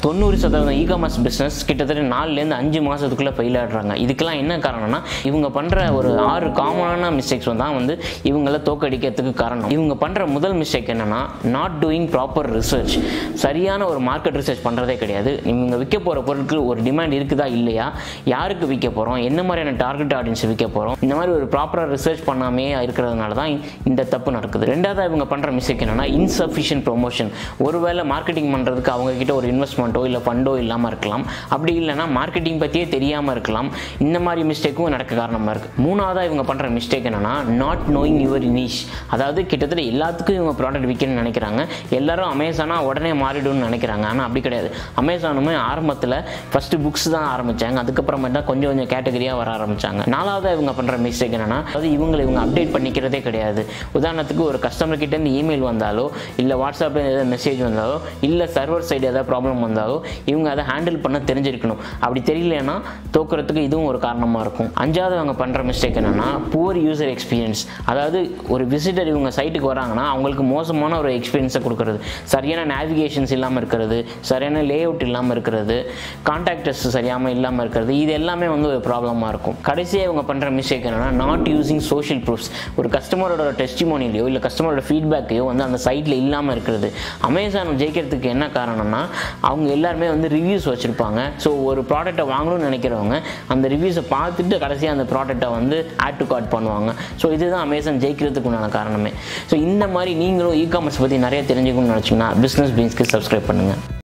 தொண்ணூறு சதவீதம் e commerce business கிட்டத்தட்ட நாலுலேருந்து அஞ்சு மாதத்துக்குள்ளே ஃபெயில் ஆடுறாங்க இதுக்கெல்லாம் என்ன காரணம்னா இவங்க பண்ணுற ஒரு ஆறு காமனான மிஸ்டேக்ஸ் தான் வந்து இவங்கள தோக்கடிக்கிறதுக்கு காரணம் இவங்க பண்ணுற முதல் மிஸ்டேக் என்னன்னா நாட் டூயிங் ப்ராப்பர் ரிசர்ச் சரியான ஒரு மார்க்கெட் ரிசர்ச் பண்ணுறதே கிடையாது இவங்க விற்க போகிற பொருட்கள் ஒரு டிமாண்ட் இருக்குதா இல்லையா யாருக்கு விற்க போகிறோம் என்ன மாதிரியான டார்கெட் ஆடியன்ஸ் விற்க போகிறோம் இந்த மாதிரி ஒரு ப்ராப்பராக ரிசர்ச் பண்ணாமே இருக்கிறதுனால தான் இந்த தப்பு நடக்குது ரெண்டாவது இவங்க பண்ணுற மிஸ்டேக் என்னன்னா இன்சஃபிஷியன்ட் ப்ரொமோஷன் ஒருவேளை மார்க்கெட்டிங் பண்ணுறதுக்கு அவங்க கிட்ட ஒரு இன்வெஸ்ட்மெண்ட்டோ இல்லை ஃபண்டோ இல்லாமல் இருக்கலாம் அப்படி இல்லைன்னா மார்க்கெட்டிங் பற்றியே தெரியாமல் இருக்கலாம் இந்த மாதிரி மிஸ்டேக்கும் நடக்க காரணமாக இருக்குது மூணாவதாக இவங்க பண்ணுற மிஸ்டேக் என்னன்னா நாட் நோயிங் யுவர் நிஷ் அதாவது கிட்டத்தட்ட எல்லாத்துக்கும் இவங்க ப்ராடக்ட் விற்கணும்னு நினைக்கிறாங்க எல்லாரும் அமேசானா உடனே மாறிடும்னு நினைக்கிறாங்க ஆனால் அப்படி கிடையாது அமேசானுமே ஆரம்பத்தில் ஃபஸ்ட்டு புக்ஸ் தான் ஆரம்பித்தாங்க அதுக்கப்புறமா தான் கொஞ்சம் கொஞ்சம் கேட்டகரியாக வர ஆரம்பித்தாங்க நாலாவது இவங்க பண்ணுற மிஸ்டேக் என்னன்னா அதாவது இவங்களை இவங்க அப்டேட் பண்ணிக்கிறதே கிடையாது உதாரணத்துக்கு ஒரு கஸ்டமர் கிட்டேருந்து இமெயில் வந்தாலோ இல்லை வாட்ஸ்அப்பில் ஏதாவது மெசேஜ் வந்தாலோ இல்லை சர்வர் சைடு ஏதாவது ப்ராப்ளம் வந்தாலோ இவங்க அதை ஹேண்டில் பண்ண தெரிஞ்சிருக்கணும் அப்படி தெரியலனா தோக்குறதுக்கு இதுவும் ஒரு காரணமாக இருக்கும் அஞ்சாவது அவங்க பண்ணுற மிஸ்டேக் என்னன்னா புவர் யூசர் எக்ஸ்பீரியன்ஸ் அதாவது ஒரு விசிட்டர் இவங்க சைட்டுக்கு வராங்கன்னா அவங்களுக்கு மோசமான ஒரு எக்ஸ்பீரியன்ஸை கொடுக்கறது சரியான நேவிகேஷன்ஸ் இல்லாமல் இருக்கிறது சரியான லே அவுட் இல்லாமல் இருக்கிறது கான்டாக்டர்ஸ் சரியாமல் இல்லாமல் இருக்கிறது இது எல்லாமே வந்து ஒரு ப்ராப்ளமாக இருக்கும் கடைசியாக இவங்க பண்ணுற மிஸ்டேக் என்னன்னா நாட் யூசிங் சோஷியல் ப்ரூஃப்ஸ் ஒரு கஸ்டமரோட டெஸ்டிமோனிலையோ இல்லை கஸ்டமரோட ஃபீட்பேக்கையோ வந்து அந்த சைட்டில் இல்லாமல் இருக்கிறது அமேசான் ஜெயிக்கிறதுக்கு என்ன காரணம்னா அவங்க எல்லாருமே வந்து ரிவ்யூஸ் வச்சுருப்பாங்க ஸோ ஒரு ப்ராடக்ட்டை வாங்கணும்னு நினைக்கிறவங்க அந்த ரிவ்யூஸை பார்த்துட்டு கடைசியாக அந்த ப்ராடக்ட்டை வந்து ஆட் டு கார்ட் பண்ணுவாங்க ஸோ இதுதான் அமேசான் ஜெயிக்கிறதுக்கு உண்டான காரணமே ஸோ இந்த மாதிரி நீங்களும் இ காமர்ஸ் பற்றி நிறைய தெரிஞ்சுக்கணும்னு நினச்சிங்கன்னா பிஸ்னஸ் பீன்ஸ்க்கு சப்ஸ்கிரைப் பண்ணுங்கள்